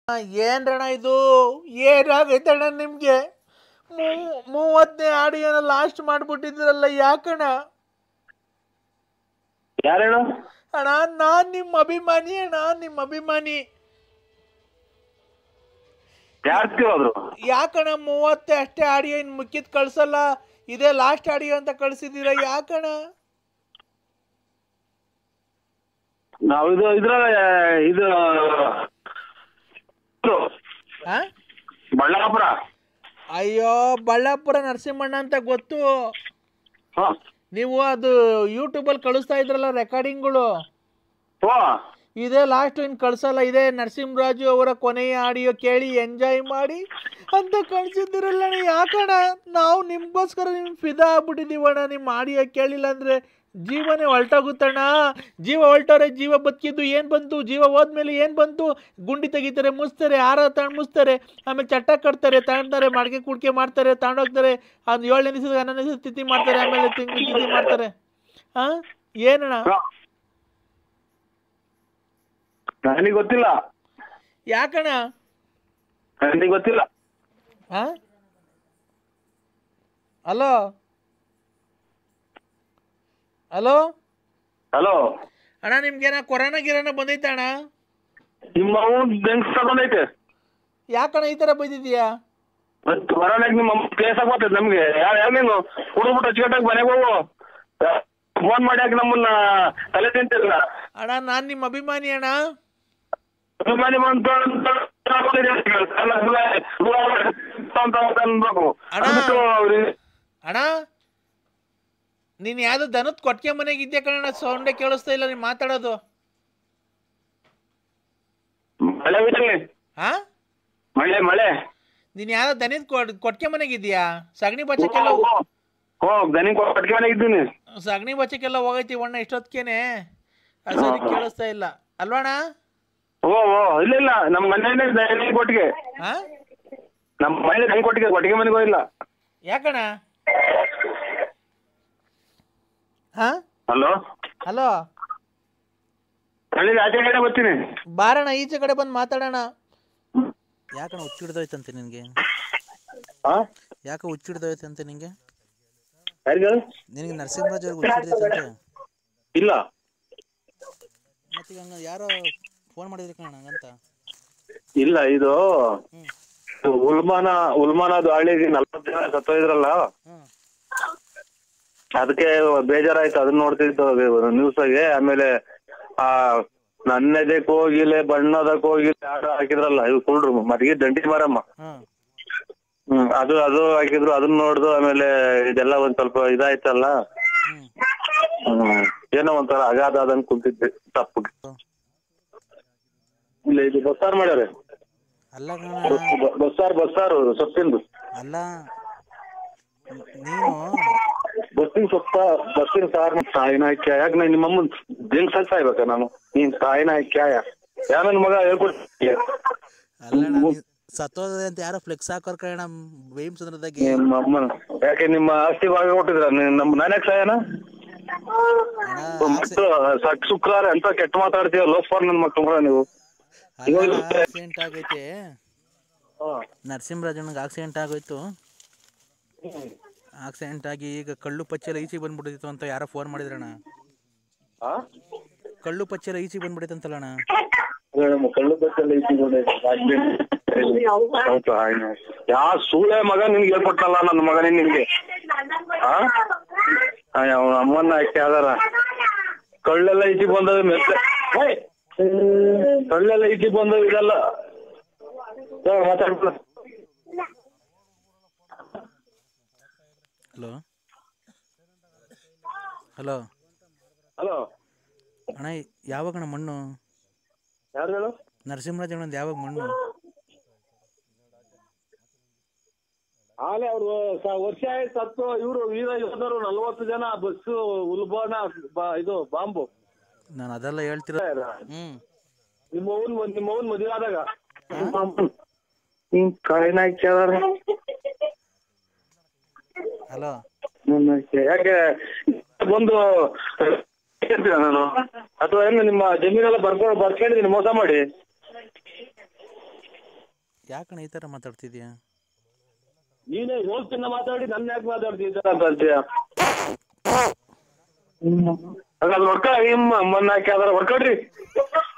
ಏನ್ರಣ ಇದು ಏನಾಗೈತಣ್ಣ ನಿಮ್ಗೆ ಮೂ- ಮೂವತ್ತನೇ ಆಡಿಯೋನ ಲಾಸ್ಟ್ ಮಾಡ್ಬಿಟ್ಟಿದ್ರಲ್ಲ ಯಾಕಣ್ಣ ಯಾರೇನು ಅಣ್ಣ ನಾನ್ ನಿಮ್ಮ ಅಭಿಮಾನಿ ಅಣ್ಣ ನಿಮ್ಮ ಅಭಿಮಾನಿ ಯಾರು ಹೋದ್ರು ಯಾಕಣ್ಣ ಮೂವತ್ತೆ ಅಷ್ಟೇ ಆಡಿಯೋ ಇನ್ ಮುಕ್ಕಿದ್ ಕಳ್ಸಲ್ಲ ಇದೇ ಲಾಸ್ಟ್ ಆಡಿಯೋ ಅಂತ ಕಳ್ಸಿದ್ದೀರಾ ಯಾಕಣ್ಣ ನಾವು ಇದು ಇದ್ರ ಇದು ಇದು, ಆ? ಬಳ್ಳಾಪುರ ಅಯ್ಯೋ ಬಳ್ಳಾಪುರ ನರಸಿಂಹಣ್ಣ ಅಂತ ಗೊತ್ತು ಹಾ ನೀವು ಅದು ಯೂಟ್ಯೂಬಲ್ಲಿ ಕಳಿಸ್ತಾ ಇದ್ರಲ್ಲ ರೆಕಾರ್ಡಿಂಗ್ಗಳು ಓ ಇದೇ ಲಾಸ್ಟ್ ಇನ್ ಕಳ್ಸಲ್ಲ ಇದೇ ನರಸಿಂಹರಾಜು ಅವರ ಕೊನೆಯ ಆಡಿಯೋ ಕೇಳಿ ಎಂಜಾಯ್ ಮಾಡಿ ಅಂತ ಕಳ್ಸಿದ್ದೀರಲ್ಲ ಅಣ್ಣ. ಯಾಕಣ್ಣ ನಾವು ನಿಮ್ಗೋಸ್ಕರ ನಿಮ್ ಫಿದಾ ಆಗ್ಬಿಟ್ಟಿದೀವಣ್ಣ ನಿಮ್ಮ ಆಡಿಯೋ ಕೇಳಿಲ್ಲ ಅಂದ್ರೆ ಜೀವನೇ ಹೊಲ್ಟೋಗುತ್ತಣ್ಣ ಜೀವ ಹೊಲ್ಟೋರೆ ಜೀವ ಬದುಕಿದ್ದು ಏನು ಬಂತು ಜೀವ ಹೋದ್ಮೇಲೆ ಏನು ಬಂತು ಗುಂಡಿ ತೆಗಿತಾರೆ ಮುಸ್ತಾರೆ ಹಾರ ತಗೊಂಡು ಮುಸ್ತಾರೆ ಆಮೇಲೆ ಚಟ್ಟ ಕಟ್ತಾರೆ ತಗೊಂತಾರೆ ಮಡಿಕೆ ಕುಡಿಕೆ ಮಾಡ್ತಾರೆ ತಗೊಂಡೋಗ್ತಾರೆ ಅದು ಏಳನೇ ದಿವಸ ಹನ್ನೊಂದನೇ ದಿವಸ ತಿಥಿ ಮಾಡ್ತಾರೆ ಆಮೇಲೆ ತಿಂಗಳು ತಿಥಿ ಮಾಡ್ತಾರೆ ಹಾಂ ಏನಣ್ಣ ನನಗೆ ಗೊತ್ತಿಲ್ಲ ಯಾಕಣ್ಣ ನನಗೆ ಗೊತ್ತಿಲ್ಲ ಹಾ ಹಲೋ ಹಲೋ ಹಲೋ ಅಣ್ಣ ನಿಮ್ಗೇನ ಕೊರೋನಾ ಗಿರೋನ ಬಂದೈತೆ ಅಣ್ಣ ನಿಮ್ಮ ಅವ್ನ್ ಬೆಂಕ್ಸ್ ತಗೊಂಡೈತೆ ಯಾಕಣ್ಣ ಈ ಥರ ಬೈದಿದ್ಯಾ ಮತ್ತೆ ಕೊರೋನಾಗ ನಿಮ್ಮ ಪ್ಲೇಸ್ ಆಗ್ಬರ್ತೈತೆ ನಮ್ಗೆ ಯಾರು ಯಾರು ನೀನು ಹುಡುಗ್ಬಿಟ್ಟು ಅಚ್ಚುಕಟ್ಟಾಗಿ ಮನೆಗೆ ಹೋಗು ಫೋನ್ ಮಾಡಿ ಹಾಕಿ ನಮ್ಮನ್ನ ತಲೆ ತಿಂತಿಲ್ಲ ಅಣ್ಣ ನಾನು ನಿಮ್ಮ ಅಭಿಮಾನಿ ಅಣ್ಣ ಅಭಿಮಾನಿ ಬಂತು ಅಂತ ಅಲ್ಲ, ಅಲ್ಲ, ಅಂತ ಅನ್ಬೇಕು ಅಣ್ಣ. ಅದಕ್ಕೆ ಅವ್ರಿಗೆ ಅಣ್ಣ ನೀನು ಯಾವ್ದು ದನದ ಕೊಟ್ಟಿಗೆ ಮನೆಗೆ ಇದ್ಯಾ ಕಣ ಸೌಂಡೇ ಕೇಳಿಸ್ತಾ ಇಲ್ಲ ನೀನು ಮಾತಾಡೋದು ಮಳೆ ಬಿಡಲಿ ಹಾ ಮಳೆ ಮಳೆ ನೀನು ಯಾವ್ದೋ ದನದ ಕೊಟ್ಟಿಗೆ ಮನೆಗೆ ಇದೆಯಾ ಸಗಣಿ ಬಚ್ಚಕ್ಕೆಲ್ಲ ಹೋ ದನಿ ಕೊಟ್ಟಿಗೆ ಮನೆಗೆ ಇದ್ದೀನಿ ಸಗಣಿ ಬಚ್ಚಕ್ಕೆಲ್ಲ ಹೋಗೈತಿ ಅಣ್ಣ ಇಷ್ಟೊತ್ತಿಗೆನೆ ಅದು ಸರಿ ಕೇಳಿಸ್ತಾ ಇಲ್ಲ ಅಲ್ವಣ್ಣ ಓ ಓ ಇಲ್ಲ ಇಲ್ಲ ನಮ್ಮ ಮನೆಯಲ್ಲೇ ದನಿ ಕೊಟ್ಟಿಗೆ ಹಾ ನಮ್ಮ ಮನೆ ದನಿ ಕೊಟ್ಟಿಗೆ ಕೊಟ್ಟಿಗೆ ಮನೆಗೆ ಹೋಗಿಲ್ಲ ಯಾಕಣ್ಣ ಹಾ ಹಲೋ ಹಲೋ ಅಲ್ಲಿ ಆಚೆ ಕಡೆ ಬರ್ತೀನಿ ಬಾರಣ್ಣ ಈಚೆ ಕಡೆ ಬಂದು ಮಾತಾಡೋಣ ಯಾಕಣ್ಣ ಹುಚ್ಚಿಡ್ದೋಯ್ತಂತೆ ನಿನಗೆ ಹಾ ಯಾಕೆ ಹುಚ್ಚಿಡ್ದೋಯ್ತಂತೆ ನಿನಗೆ ಯಾರಿಗೆ ನಿನಗೆ ನರಸಿಂಹರಾಜ್ ಅವ್ರಿಗೆ ಹುಚ್ಚಿಡ್ದೈತಂತೆ ಇಲ್ಲ ಮತ್ತೀಗ ಹಂಗ ಯಾರೋ ಫೋನ್ ಮಾಡಿದ್ರಿ ಕಣ ಹಂಗಂತ ಇಲ್ಲ ಇದು ಹ್ಮ್. ಇದು ಉಲ್ಮಾನ ಉಲ್ಮಾನದು ಹಳ್ಳಿಗೆ ನಲ್ವತ್ತು ಜನ ಸತ್ತೋಯ್ದ್ರಲ್ಲ ಹ್ಮ್ ಅದಕ್ಕೆ ಬೇಜಾರಾಯ್ತು ಅದನ್ನ ನೋಡ್ತಿದ್ದು ನ್ಯೂಸ್ ಆಗಿ ಆಮೇಲೆ ಆ ನನ್ನೆದೆ ಕೋಗಿಲೆ ಬಣ್ಣದ ಕೋಗಿಲೆ ಹಾಡು ಹಾಕಿದ್ರಲ್ಲ ಇವ್ ಕುಳ್ರು ಮದ್ಗೆ ದಂಡಿ ಮಾರಮ್ಮ ಹ್ಮ್ ಹ್ಮ್ ಅದು ಅದು ಹಾಕಿದ್ರು ಅದನ್ನ ನೋಡ್ದು ಆಮೇಲೆ ಇದೆಲ್ಲ ಒಂದ್ ಸ್ವಲ್ಪ ಇದಾಯ್ತಲ್ಲ ಹ್ಮ್ ಹ್ಮ್ ಏನೋ ಒಂಥರ ಅಗಾಧ ಆದಂಗ್ ಕುಂತಿದ್ದೆ ತಪ್ಪು ಇಲ್ಲ ಇದು ಬಸ್ಸಾರ್ ಮಾಡ್ಯಾರೆ ಅಲ್ಲ ಕಣ ಬ- ಬಸ್ಸಾರ್ ಬಸ್ಸಾರು ಸೊಪ್ಪಿಂದು ಅಲ್ಲ ನ್- ನೀನು ಬಸ್ಸಿನ ಸೊಪ್ಪ ಬಸ್ಸಿನ ಸಾರ್ ತಾಯಿನ ಹಾಕ್ಯ ಯಾಕೆ ನಾನು ನಿಮ್ಮ ಅಮ್ಮನ್ ಜಂಗ್ ಸಾಯ್ಬೇಕಾ ನಾನು ನೀನ್ ತಾಯಿನ ಹಾಕ್ಯಾಯ ಯಾ ನನ್ ಮಗ ಹೇಳ್ಕೊಡ್ತೀಯ ಅಲ್ಲ ನೀ ಸತ್ತೋದೆ ಅಂತ ಯಾರೋ ಫ್ಲೆಕ್ಸ್ ಹಾಕೋರ್ ಕಣ ಭೀಮಸಂದ್ರದಾಗೆ ನಿಮ್ಮ ಅಮ್ಮನ ಯಾಕೆ ನಿಮ್ಮ ಆಸ್ತಿ ಭಾಗ ಕೊಟ್ಟಿದ್ರ ನಮ್ ನಾನ್ಯಾಕ್ ಸಾಯನ ಅಣ್ಣ ಆಕ್ಸಿ- ಸಕ್ ಶುಕ್ರವಾರ ಎಂತ ಕೆಟ್ಟ ಮಾತಾಡ್ತೀಯ ಲೋಫರ್ ನನ್ ಮಕ್ಳು ನೀವು ಅಲ್ಲ ಆಕ್ಸಿಡೆಂಟ್ ಆಗೈತೆ ನರಸಿಂಹರಾಜಣ್ಣಗೆ ಆಕ್ಸಿಡೆಂಟ್ ಆಗೋಯ್ತು ಆಕ್ಸಿಡೆಂಟ್ ಆಗಿ ಈಗ ಕಳ್ಳು ಪಚ್ಚೆಲ್ಲ ಈಚೆಗೆ ಬಂದ್ಬಿಟ್ಟಿತ್ತು ಅಂತ ಯಾರೋ ಫೋನ್ ಮಾಡಿದ್ರಣ್ಣ ಆ? ಕಳ್ಳು ಪಚ್ಚೆಲ್ಲ ಈಚೆಗೆ ಬಂದ್ಬಿಟ್ಟಿತ್ತಂತಲ್ಲಣ್ಣ ನಮ್ಮ ಕಳ್ಳು ಬಸ್ಸಲ್ಲಿ ಯಾ ಸೂಳೆ ಮಗ ನಿನ್ಗೆ ಹೇಳ್ಕೊಟ್ಟಲ್ಲ ನನ್ನ ಮಗನೇ ನಿನ್ಗೆ ಆ ಅವನ ಅಮ್ಮನ್ನ ಹಾಕಿ ಅದಾರ ಕಳ್ಳೆಲ್ಲ ಈಚಿ ಬಂದದ ಮೆತ್ತೆ ಏಯ್! ಕಳ್ಳೆಲ್ಲ ಈಚಿ ಬಂದದ ಇದೆಲ್ಲ ಮಾತಾಡ್ಬಿಡ ಹಲೋ ಹಲೋ ಹಲೋ ಅಣ್ಣ ಯಾವಾಗಣ್ಣ ಮಣ್ಣು ಯಾರು ಹೇಳು ನರಸಿಂಹರಾಜ್ ಅಣ್ಣಂದು ಯಾವಾಗ ಮಣ್ಣು ಆಲೆ ಅವ್ರು ವರ್ಷ ಆಯ್ತು ಸತ್ತು ಇವರು ವೀರ ಯೋಧರು ನಲ್ವತ್ತು ಜನ ಬಸ್ಸು ಉಲ್ಬಾಣ ಬ- ಇದು ಬಾಂಬು ನಾನು ಅದೆಲ್ಲ ಹೇಳ್ತಿರೋ ಹ್ಞೂ ನಿಮ್ಮ ಅವ್ವನ್ ಮದ್- ನಿಮ್ಮ ಅವ್ವನ್ ಮದುವೆ ಆದಾಗ ಹಿಂಗ್ ಕಾಯಿನ ಹಾಕ್ಯಾರ ಹಲೋ ಯಾಕೆ ಬಂದು ಹೇಳ್ತೀನ ನಾನು ಅಥವಾ ಏನು ನಿಮ್ಮ ಜಮೀನೆಲ್ಲ ಬರ್ಕೊ ಬರ್ಕೊಂಡಿದ್ದೀನಿ ಮೋಸ ಮಾಡಿ ಯಾಕಣ ಈ ಥರ ಮಾತಾಡ್ತಿದ್ಯಾ ನೀನೇ ಹೋಗ್ತಿನ್ನ ಮಾತಾಡಿ ನನ್ನ ಯಾಕೆ ಮಾತಾಡ್ತಿದ್ದ ಅಂತ ಅಂತೀಯ ಹಾಗಾದ್ರೆ ಹೊಡ್ಕ ನಿಮ್ಮ ಅಮ್ಮನ್ನ ಹಾಕಿ ಅದ್ರ ಹೊಡ್ಕೊಡ್ರಿ